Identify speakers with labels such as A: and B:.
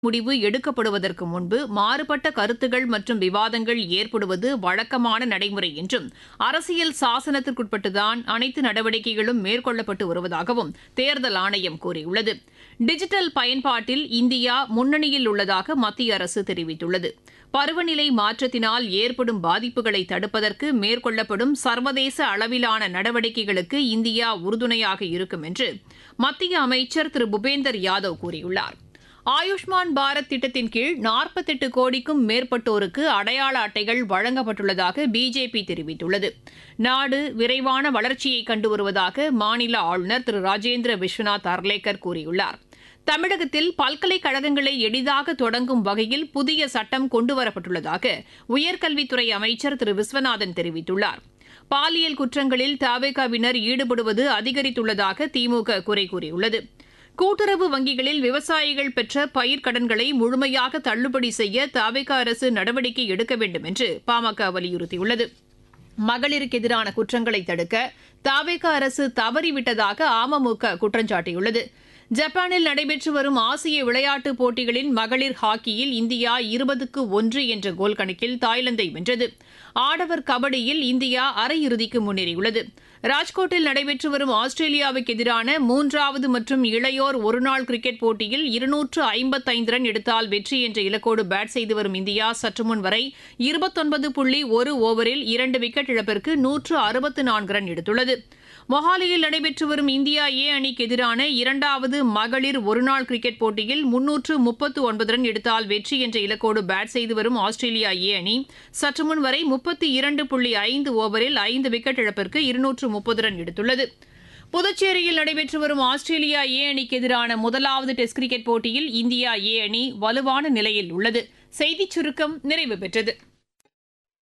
A: முடிவு எடுக்கப்படுவதற்கு முன்பு மாறுபட்ட கருத்துகள் மற்றும் விவாதங்கள் ஏற்படுவது வழக்கமான நடைமுறை என்றும் அரசியல் சாசனத்திற்குட்பட்டுதான் அனைத்து நடவடிக்கைகளும் மேற்கொள்ளப்பட்டு வருவதாகவும் தேர்தல் ஆணையம் கூறியுள்ளது டிஜிட்டல் பயன்பாட்டில் இந்தியா முன்னணியில் உள்ளதாக மத்திய அரசு தெரிவித்துள்ளது பருவநிலை மாற்றத்தினால் ஏற்படும் பாதிப்புகளை தடுப்பதற்கு மேற்கொள்ளப்படும் சர்வதேச அளவிலான நடவடிக்கைகளுக்கு இந்தியா உறுதுணையாக இருக்கும் என்று மத்திய அமைச்சர் திரு பூபேந்தர் யாதவ் கூறியுள்ளார் ஆயுஷ்மான் பாரத் திட்டத்தின் கீழ் நாற்பத்தெட்டு கோடிக்கும் மேற்பட்டோருக்கு அடையாள அட்டைகள் வழங்கப்பட்டுள்ளதாக பிஜேபி தெரிவித்துள்ளது நாடு விரைவான வளர்ச்சியை கண்டு வருவதாக மாநில ஆளுநர் திரு ராஜேந்திர விஸ்வநாத் அர்லேக்கர் கூறியுள்ளார் தமிழகத்தில் பல்கலைக்கழகங்களை எளிதாக தொடங்கும் வகையில் புதிய சட்டம் கொண்டுவரப்பட்டுள்ளதாக உயர்கல்வித்துறை அமைச்சர் திரு விஸ்வநாதன் தெரிவித்துள்ளார் பாலியல் குற்றங்களில் தாவேகாவினர் ஈடுபடுவது அதிகரித்துள்ளதாக திமுக குறை கூறியுள்ளது கூட்டுறவு வங்கிகளில் விவசாயிகள் பெற்ற பயிர்க்கடன்களை முழுமையாக தள்ளுபடி செய்ய தாவேகா அரசு நடவடிக்கை எடுக்க வேண்டும் என்று பாமக வலியுறுத்தியுள்ளது மகளிருக்கு எதிரான குற்றங்களை தடுக்க தாவேகா அரசு தவறிவிட்டதாக அமமுக குற்றம் சாட்டியுள்ளது ஜப்பானில் நடைபெற்று வரும் ஆசிய விளையாட்டுப் போட்டிகளின் மகளிர் ஹாக்கியில் இந்தியா இருபதுக்கு ஒன்று என்ற கோல் கணக்கில் தாய்லாந்தை வென்றது ஆடவர் கபடியில் இந்தியா அரையிறுதிக்கு முன்னேறியுள்ளது ராஜ்கோட்டில் நடைபெற்று வரும் ஆஸ்திரேலியாவுக்கு எதிரான மூன்றாவது மற்றும் இளையோர் ஒருநாள் கிரிக்கெட் போட்டியில் இருநூற்று ஐம்பத்தைந்து ரன் எடுத்தால் வெற்றி என்ற இலக்கோடு பேட் செய்து வரும் இந்தியா சற்று முன் வரை இருபத்தொன்பது புள்ளி ஒரு ஓவரில் இரண்டு விக்கெட் இழப்பிற்கு நூற்று அறுபத்து நான்கு ரன் எடுத்துள்ளது மொஹாலியில் நடைபெற்று வரும் இந்தியா ஏ அணிக்கு எதிரான இரண்டாவது மகளிர் ஒருநாள் கிரிக்கெட் போட்டியில் முன்னூற்று முப்பத்து ஒன்பது ரன் எடுத்தால் வெற்றி என்ற இலக்கோடு பேட் செய்து வரும் ஆஸ்திரேலியா ஏ அணி சற்று முன் வரை முப்பத்தி இரண்டு புள்ளி ஐந்து ஓவரில் ஐந்து விக்கெட் இழப்பிற்கு இருநூற்று முப்பது ரன் எடுத்துள்ளது புதுச்சேரியில் நடைபெற்று வரும் ஆஸ்திரேலியா ஏ அணிக்கு எதிரான முதலாவது டெஸ்ட் கிரிக்கெட் போட்டியில் இந்தியா ஏ அணி வலுவான நிலையில் உள்ளது செய்திச் சுருக்கம் நிறைவு பெற்றது